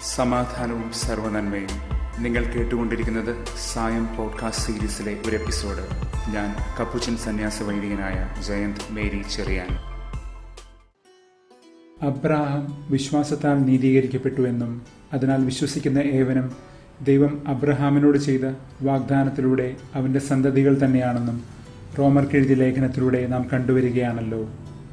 സമാധാനവും സർവനന്മയും നിങ്ങൾ കേട്ടുകൊണ്ടിരിക്കുന്നത് സായം പോഡ്കാസ്റ്റ് സീരീസിലെ ഒരു എപ്പിസോഡ് ഞാൻ കപ്പുച്ചൻ സന്യാസ വൈദികനായ ജയന്ത് മേരി ചെറിയാൻ അബ്രാഹാം വിശ്വാസത്താൽ നീതീകരിക്കപ്പെട്ടുവെന്നും അതിനാൽ വിശ്വസിക്കുന്ന ഏവനും ദൈവം അബ്രഹാമിനോട് ചെയ്ത വാഗ്ദാനത്തിലൂടെ അവന്റെ സന്തതികൾ തന്നെയാണെന്നും റോമർക്കെഴുതിയ ലേഖനത്തിലൂടെ നാം കണ്ടുവരികയാണല്ലോ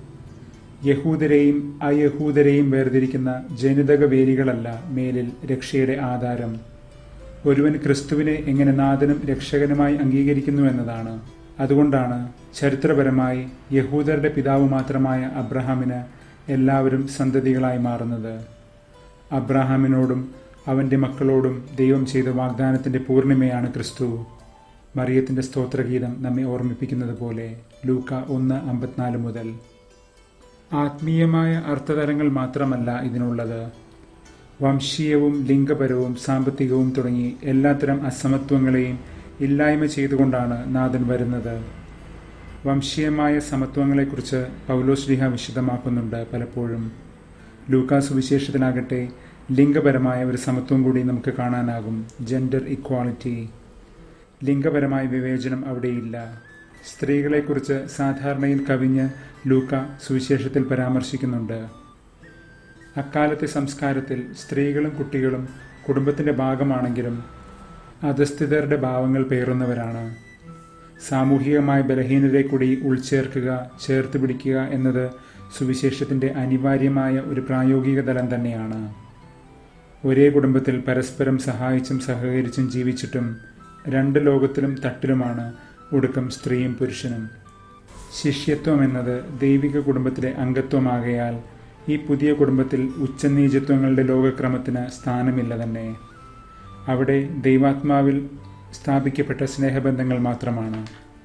യഹൂദരെയും അയഹൂദരെയും വേർതിരിക്കുന്ന ജനിതക വേലികളല്ല മേലിൽ രക്ഷയുടെ ആധാരം ഒരുവൻ ക്രിസ്തുവിനെ എങ്ങനെ നാഥനും രക്ഷകനുമായി അംഗീകരിക്കുന്നു എന്നതാണ് അതുകൊണ്ടാണ് ചരിത്രപരമായി യഹൂദരുടെ പിതാവ് മാത്രമായ അബ്രഹാമിന് എല്ലാവരും സന്തതികളായി മാറുന്നത് അബ്രഹാമിനോടും അവന്റെ മക്കളോടും ദൈവം ചെയ്ത വാഗ്ദാനത്തിന്റെ പൂർണിമയാണ് ക്രിസ്തു മറിയത്തിന്റെ സ്തോത്രഗീതം നമ്മെ ഓർമ്മിപ്പിക്കുന്നത് പോലെ ലൂക്ക ഒന്ന് അമ്പത്തിനാല് മുതൽ ആത്മീയമായ അർത്ഥതലങ്ങൾ മാത്രമല്ല ഇതിനുള്ളത് വംശീയവും ലിംഗപരവും സാമ്പത്തികവും തുടങ്ങി എല്ലാത്തരം അസമത്വങ്ങളെയും ഇല്ലായ്മ ചെയ്തുകൊണ്ടാണ് നാഥൻ വരുന്നത് വംശീയമായ സമത്വങ്ങളെക്കുറിച്ച് പൗലോസ്ലിഹ വിശദമാക്കുന്നുണ്ട് പലപ്പോഴും ലൂക്കാസ് വിശേഷത്തിലാകട്ടെ ലിംഗപരമായ ഒരു സമത്വം കൂടി നമുക്ക് കാണാനാകും ജെൻഡർ ഇക്വാളിറ്റി ലിംഗപരമായ വിവേചനം അവിടെയില്ല സ്ത്രീകളെക്കുറിച്ച് സാധാരണയിൽ കവിഞ്ഞ് ലൂക്ക സുവിശേഷത്തിൽ പരാമർശിക്കുന്നുണ്ട് അക്കാലത്തെ സംസ്കാരത്തിൽ സ്ത്രീകളും കുട്ടികളും കുടുംബത്തിന്റെ ഭാഗമാണെങ്കിലും അധസ്ഥിതരുടെ ഭാവങ്ങൾ പേറുന്നവരാണ് സാമൂഹികമായ ബലഹീനരെ കൂടി ഉൾച്ചേർക്കുക ചേർത്ത് പിടിക്കുക എന്നത് സുവിശേഷത്തിന്റെ അനിവാര്യമായ ഒരു പ്രായോഗിക തലം തന്നെയാണ് ഒരേ കുടുംബത്തിൽ പരസ്പരം സഹായിച്ചും സഹകരിച്ചും ജീവിച്ചിട്ടും രണ്ട് ലോകത്തിലും തട്ടിലുമാണ് ഒടുക്കം സ്ത്രീയും പുരുഷനും ശിഷ്യത്വം എന്നത് ദൈവിക കുടുംബത്തിലെ അംഗത്വമാകയാൽ ഈ പുതിയ കുടുംബത്തിൽ ഉച്ചനീചത്വങ്ങളുടെ ലോകക്രമത്തിന് സ്ഥാനമില്ല തന്നെ അവിടെ ദൈവാത്മാവിൽ സ്ഥാപിക്കപ്പെട്ട സ്നേഹബന്ധങ്ങൾ മാത്രമാണ്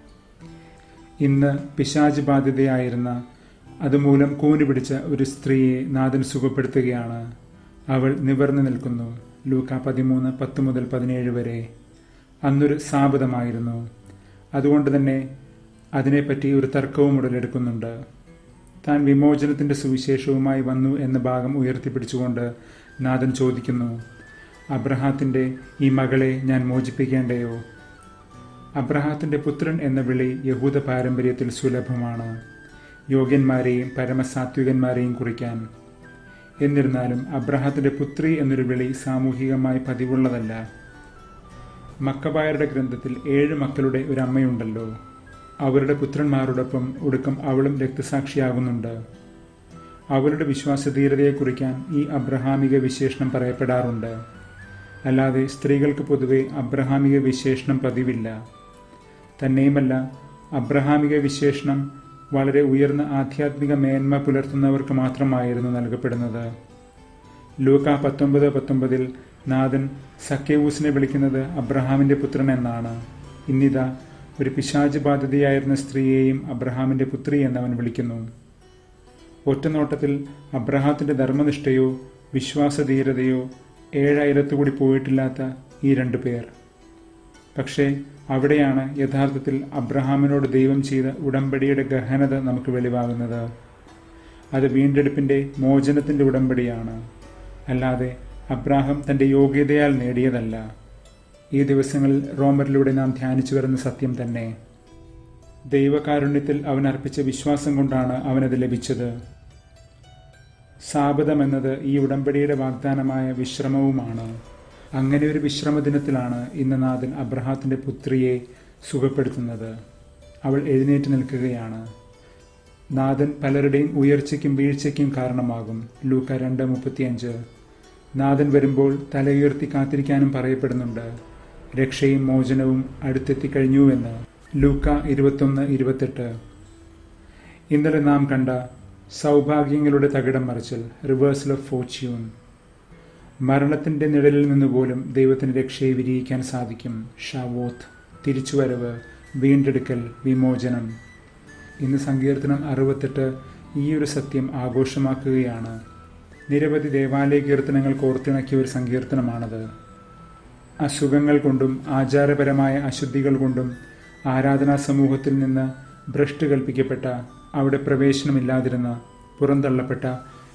ഇന്ന് പിശാജ് ബാധിതയായിരുന്ന അതുമൂലം കൂനു പിടിച്ച ഒരു സ്ത്രീയെ നാഥൻ സുഖപ്പെടുത്തുകയാണ് അവൾ നിവർന്നു നിൽക്കുന്നു ലൂക്ക പതിമൂന്ന് പത്ത് മുതൽ പതിനേഴ് വരെ അന്നൊരു സാബതമായിരുന്നു അതുകൊണ്ട് തന്നെ അതിനെപ്പറ്റി ഒരു തർക്കവും ഉടലെടുക്കുന്നുണ്ട് താൻ വിമോചനത്തിന്റെ സുവിശേഷവുമായി വന്നു എന്ന ഭാഗം ഉയർത്തിപ്പിടിച്ചുകൊണ്ട് നാഥൻ ചോദിക്കുന്നു അബ്രഹാത്തിന്റെ ഈ മകളെ ഞാൻ മോചിപ്പിക്കേണ്ടയോ അബ്രഹാത്തിന്റെ പുത്രൻ എന്ന വിളി യഹൂദ പാരമ്പര്യത്തിൽ സുലഭമാണ് യോഗ്യന്മാരെയും പരമസാത്വികന്മാരെയും കുറിക്കാൻ എന്നിരുന്നാലും അബ്രഹാത്തിന്റെ പുത്രി എന്നൊരു വിളി സാമൂഹികമായി പതിവുള്ളതല്ല മക്കബായരുടെ ഗ്രന്ഥത്തിൽ ഏഴ് മക്കളുടെ ഒരു അമ്മയുണ്ടല്ലോ അവരുടെ പുത്രന്മാരോടൊപ്പം ഒടുക്കം അവളും രക്തസാക്ഷിയാകുന്നുണ്ട് അവരുടെ വിശ്വാസധീരതയെ കുറിക്കാൻ ഈ അബ്രഹാമിക വിശേഷണം പറയപ്പെടാറുണ്ട് അല്ലാതെ സ്ത്രീകൾക്ക് പൊതുവെ അബ്രഹാമിക വിശേഷണം പതിവില്ല തന്നെയുമല്ല അബ്രഹാമിക വിശേഷണം വളരെ ഉയർന്ന ആധ്യാത്മിക മേന്മ പുലർത്തുന്നവർക്ക് മാത്രമായിരുന്നു നൽകപ്പെടുന്നത് ലൂക്ക പത്തൊമ്പത് പത്തൊമ്പതിൽ നാഥൻ സക്കേവൂസിനെ വിളിക്കുന്നത് അബ്രഹാമിന്റെ പുത്രൻ എന്നാണ് ഇന്നിതാ ഒരു പിശാച് ബാധിതയായിരുന്ന സ്ത്രീയെയും അബ്രഹാമിന്റെ പുത്രി എന്നവൻ വിളിക്കുന്നു ഒറ്റനോട്ടത്തിൽ അബ്രഹാത്തിന്റെ ധർമ്മനിഷ്ഠയോ വിശ്വാസധീരതയോ ഏഴയലത്തുകൂടി പോയിട്ടില്ലാത്ത ഈ രണ്ടു പേർ പക്ഷേ അവിടെയാണ് യഥാർത്ഥത്തിൽ അബ്രഹാമിനോട് ദൈവം ചെയ്ത ഉടമ്പടിയുടെ ഗഹനത നമുക്ക് വെളിവാകുന്നത് അത് വീണ്ടെടുപ്പിന്റെ മോചനത്തിന്റെ ഉടമ്പടിയാണ് അല്ലാതെ അബ്രാഹം തന്റെ യോഗ്യതയാൽ നേടിയതല്ല ഈ ദിവസങ്ങളിൽ റോമറിലൂടെ നാം ധ്യാനിച്ചു വരുന്ന സത്യം തന്നെ ദൈവകാരുണ്യത്തിൽ അവൻ അർപ്പിച്ച വിശ്വാസം കൊണ്ടാണ് അവനത് ലഭിച്ചത് സാബതം എന്നത് ഈ ഉടമ്പടിയുടെ വാഗ്ദാനമായ വിശ്രമവുമാണ് അങ്ങനെ ഒരു വിശ്രമ ദിനത്തിലാണ് ഇന്ന് നാഥൻ അബ്രഹാത്തിന്റെ പുത്രിയെ സുഖപ്പെടുത്തുന്നത് അവൾ എഴുന്നേറ്റ് നിൽക്കുകയാണ് നാഥൻ പലരുടെയും ഉയർച്ചയ്ക്കും വീഴ്ചയ്ക്കും കാരണമാകും ലൂക്ക രണ്ട് മുപ്പത്തിയഞ്ച് നാഥൻ വരുമ്പോൾ തലയുയർത്തി കാത്തിരിക്കാനും പറയപ്പെടുന്നുണ്ട് രക്ഷയും മോചനവും അടുത്തെത്തിക്കഴിഞ്ഞുവെന്ന് ലൂക്ക ഇരുപത്തൊന്ന് ഇരുപത്തെട്ട് ഇന്നലെ നാം കണ്ട സൗഭാഗ്യങ്ങളുടെ തകിടം മറിച്ചൽ റിവേഴ്സൽ ഓഫ് ഫോർച്യൂൺ മരണത്തിന്റെ നിഴലിൽ നിന്ന് പോലും ദൈവത്തിന് രക്ഷയെ വിരിയിക്കാൻ സാധിക്കും ഷാവോത്ത് തിരിച്ചുവരവ് വീണ്ടെടുക്കൽ വിമോചനം ഇന്ന് സങ്കീർത്തനം അറുപത്തെട്ട് ഈ ഒരു സത്യം ആഘോഷമാക്കുകയാണ് നിരവധി ദേവാലയ കീർത്തനങ്ങൾ കോർത്തിണക്കിയ ഒരു സങ്കീർത്തനമാണത് അസുഖങ്ങൾ കൊണ്ടും ആചാരപരമായ അശുദ്ധികൾ കൊണ്ടും ആരാധനാ സമൂഹത്തിൽ നിന്ന് ഭ്രഷ്ട് കൽപ്പിക്കപ്പെട്ട അവിടെ പ്രവേശനമില്ലാതിരുന്ന പുറന്തള്ളപ്പെട്ട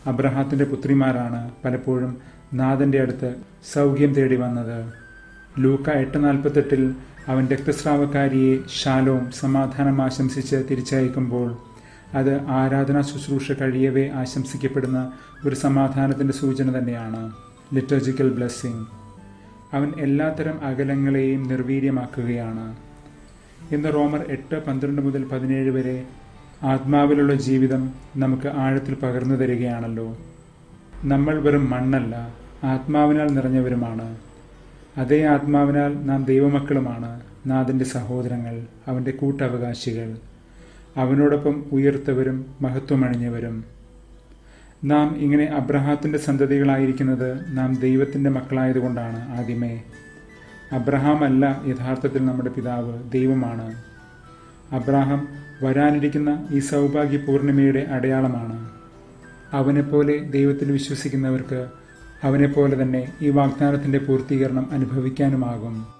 അബ്രഹാത്തിന്റെ പുത്രിമാരാണ് പലപ്പോഴും നാഥന്റെ അടുത്ത് സൗഖ്യം തേടി വന്നത് ലൂക്ക എട്ട് നാൽപ്പത്തെട്ടിൽ അവൻ രക്തസ്രാവക്കാരിയെ ശാലവും സമാധാനം ആശംസിച്ച് തിരിച്ചയക്കുമ്പോൾ അത് ആരാധനാ ശുശ്രൂഷ കഴിയവേ ആശംസിക്കപ്പെടുന്ന ഒരു സമാധാനത്തിന്റെ സൂചന തന്നെയാണ് ലിറ്റർജിക്കൽ ബ്ലെസ്സിങ് അവൻ എല്ലാത്തരം അകലങ്ങളെയും നിർവീര്യമാക്കുകയാണ് ഇന്ന് റോമർ എട്ട് പന്ത്രണ്ട് മുതൽ പതിനേഴ് വരെ ആത്മാവിലുള്ള ജീവിതം നമുക്ക് ആഴത്തിൽ പകർന്നു തരികയാണല്ലോ നമ്മൾ വെറും മണ്ണല്ല ആത്മാവിനാൽ നിറഞ്ഞവരുമാണ് അതേ ആത്മാവിനാൽ നാം ദൈവമക്കളുമാണ് നാഥന്റെ സഹോദരങ്ങൾ അവന്റെ കൂട്ടവകാശികൾ അവനോടൊപ്പം ഉയർത്തവരും മഹത്വമണിഞ്ഞവരും നാം ഇങ്ങനെ അബ്രഹാത്തിന്റെ സന്തതികളായിരിക്കുന്നത് നാം ദൈവത്തിന്റെ മക്കളായതുകൊണ്ടാണ് ആദ്യമേ അബ്രഹാം അല്ല യഥാർത്ഥത്തിൽ നമ്മുടെ പിതാവ് ദൈവമാണ് അബ്രാഹാം വരാനിരിക്കുന്ന ഈ സൗഭാഗ്യ പൂർണിമയുടെ അടയാളമാണ് അവനെപ്പോലെ ദൈവത്തിൽ വിശ്വസിക്കുന്നവർക്ക് അവനെപ്പോലെ തന്നെ ഈ വാഗ്ദാനത്തിന്റെ പൂർത്തീകരണം അനുഭവിക്കാനുമാകും